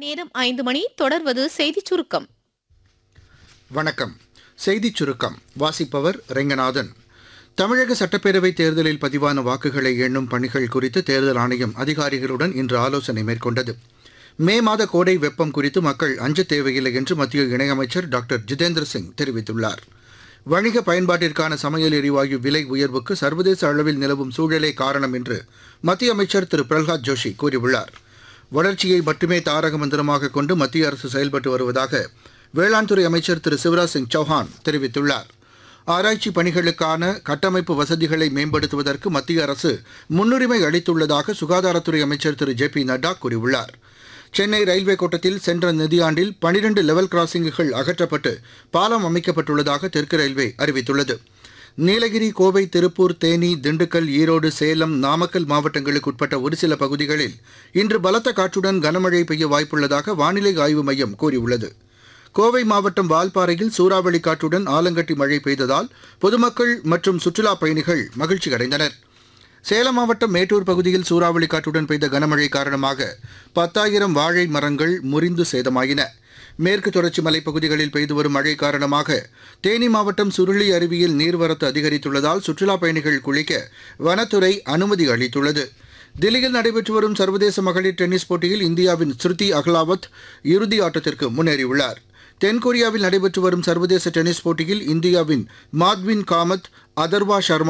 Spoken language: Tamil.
நேரம் ஐந்து மணி தொடர்வது செய்திச் சுருக்கம் வணக்கம் செய்திச் சுருக்கம் வாசிப்பவர் ரெங்கநாதன் தமிழக சட்டப்பேரவைத் தேர்தலில் பதிவான வாக்குகளை எண்ணும் பணிகள் குறித்து தேர்தல் ஆணையம் அதிகாரிகளுடன் இன்று ஆலோசனை மேற்கொண்டது மே மாத கோடை வெப்பம் குறித்து மக்கள் அஞ்சத் தேவையில்லை என்று மத்திய இணையமைச்சர் டாக்டர் ஜிதேந்திர சிங் தெரிவித்துள்ளார் வணிக பயன்பாட்டிற்கான சமையல் எரிவாயு விலை உயர்வுக்கு சர்வதேச அளவில் நிலவும் சூழலே காரணம் என்று மத்திய அமைச்சர் திரு பிரல்ஹாத் ஜோஷி கூறியுள்ளார் வளர்ச்சியை மட்டுமே தாரக மந்திரமாக கொண்டு மத்திய அரசு செயல்பட்டு வருவதாக வேளாண் துறை அமைச்சர் திரு சிவராஜ் சிங் சௌஹான் தெரிவித்துள்ளார் ஆராய்ச்சி பணிகளுக்கான கட்டமைப்பு வசதிகளை மேம்படுத்துவதற்கு மத்திய அரசு முன்னுரிமை அளித்துள்ளதாக சுகாதாரத்துறை அமைச்சர் திரு ஜே பி நட்டா கூறியுள்ளார் சென்னை ரயில்வே கோட்டத்தில் சென்ற நிதியாண்டில் பனிரெண்டு லெவல் கிராசிங்குகள் அகற்றப்பட்டு பாலம் அமைக்கப்பட்டுள்ளதாக தெற்கு ரயில்வே அறிவித்துள்ளது நீலகிரி கோவை திருப்பூர் தேனி திண்டுக்கல் ஈரோடு சேலம் நாமக்கல் மாவட்டங்களுக்கு உட்பட்ட ஒரு சில பகுதிகளில் இன்று பலத்த காற்றுடன் கனமழை பெய்ய வாய்ப்புள்ளதாக வானிலை ஆய்வு மையம் கூறியுள்ளது கோவை மாவட்டம் வால்பாறையில் சூறாவளி காற்றுடன் ஆலங்கட்டி மழை பெய்ததால் பொதுமக்கள் மற்றும் சுற்றுலாப் பயணிகள் மகிழ்ச்சி அடைந்தனர் சேலம் மாவட்டம் மேட்டூர் பகுதியில் சூறாவளி காற்றுடன் பெய்த கனமழை காரணமாக பத்தாயிரம் வாழை மரங்கள் முறிந்து சேதமாயின மேற்கு தொடர்ச்சி மலைப்பகுதிகளில் பெய்து வரும் மழை காரணமாக தேனி மாவட்டம் சுருளி அருவியில் நீர்வரத்து அதிகரித்துள்ளதால் சுற்றுலாப் பயணிகள் குளிக்க வனத்துறை அனுமதி அளித்துள்ளது தில்லியில் நடைபெற்று வரும் சர்வதேச மகளிர் டென்னிஸ் போட்டியில் இந்தியாவின் ஸ்ருதி அகலாவத் இறுதி ஆட்டத்திற்கு முன்னேறியுள்ளார் தென்கொரியாவில் நடைபெற்று வரும் சர்வதேச டென்னிஸ் போட்டியில் இந்தியாவின் மாத்வின் காமத் அதர்வா சர்மா